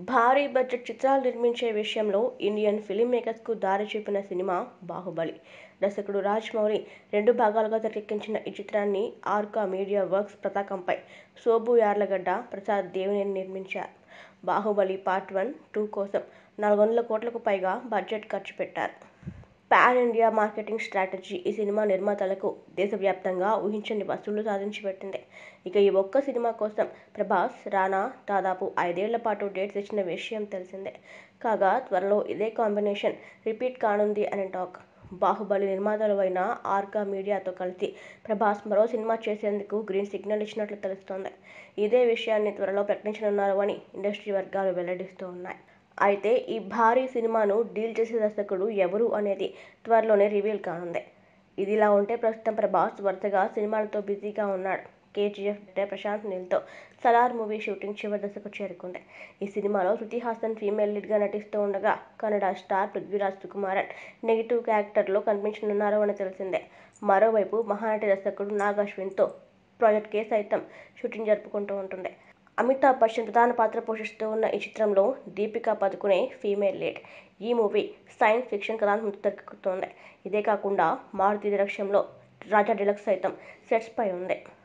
భారీ బడ్జెట్ చిత్రాలు నిర్మించే విషయంలో ఇండియన్ ఫిల్మ్ మేకర్స్కు దారి చూపిన సినిమా బాహుబలి. దర్శకుడు రాజమౌళి రెండు భాగాలుగా తెరకెక్కించిన ఈ చిత్రాన్ని ఆర్కా మీడియా వర్క్స్ పతాకంపై శోభు యార్లగడ్డ, ప్రసాద్ దేవినేని నిర్మించారు. బాహుబలి పార్ట్ వన్, టూ కోసం నాలుగు వందల కోట్లకు పైగా బడ్జెట్ ఖర్చు పెట్టారు. పాన్ ఇండియా మార్కెటింగ్ స్ట్రాటజీ ఈ సినిమా నిర్మాతలకు దేశవ్యాప్తంగా ఊహించని వసూళ్లు సాధించి పెట్టింది. ఇక ఈ ఒక్క సినిమా కోసం ప్రభాస్, రానా దాదాపు ఐదేళ్ల పాటు డేట్స్ ఇచ్చిన విషయం తెలిసిందే. కాగా త్వరలో ఇదే కాంబినేషన్ రిపీట్ కానుంది అని టాక్. బాహుబలి నిర్మాతలు అయిన ఆర్కా మీడియాతో కలిసి ప్రభాస్ మరో సినిమా చేసేందుకు గ్రీన్ సిగ్నల్ ఇచ్చినట్లు తెలుస్తోంది. ఇదే విషయాన్ని త్వరలో ప్రకటించనున్నారు అని ఇండస్ట్రీ వర్గాలు వెల్లడిస్తూ ఉన్నాయి. అయితే ఈ భారీ సినిమాను డీల్ చేసే దర్శకుడు ఎవరు అనేది త్వరలోనే రివీల్ కానుంది. ఇదిలా ఉంటే ప్రస్తుతం ప్రభాస్ వరుసగా సినిమాలతో బిజీగా ఉన్నాడు. కేజీఎఫ్ డైరెక్టర్ ప్రశాంత్ నీల్తో 'సలార్' మూవీ షూటింగ్ చివరి దశకు చేరుకుంది. ఈ సినిమాలో శృతిహాసన్ ఫిమేల్ లీడ్గా నటిస్తూ ఉండగా కన్నడ స్టార్ పృథ్వీరాజ్ సుకుమారన్ నెగిటివ్ క్యారెక్టర్లో కనిపించనున్నారు అని తెలిసిందే. మరోవైపు మహానటి దర్శకుడు నాగ్ అశ్విన్తో 'ప్రాజెక్ట్ కే' సైతం షూటింగ్ జరుపుకుంటూ ఉంటుంది. అమితాబ్ బచ్చన్ ప్రధాన పాత్ర పోషిస్తూ ఉన్న ఈ చిత్రంలో దీపికా పదుకునే ఫిమేల్ లీడ్. ఈ మూవీ సైన్స్ ఫిక్షన్ కథాంశంతో తెరకెక్కుతోంది. ఇదే కాకుండా మారుతి డైరెక్షన్లో 'రాజా డీలక్స్' సైతం సెట్స్పై ఉంది.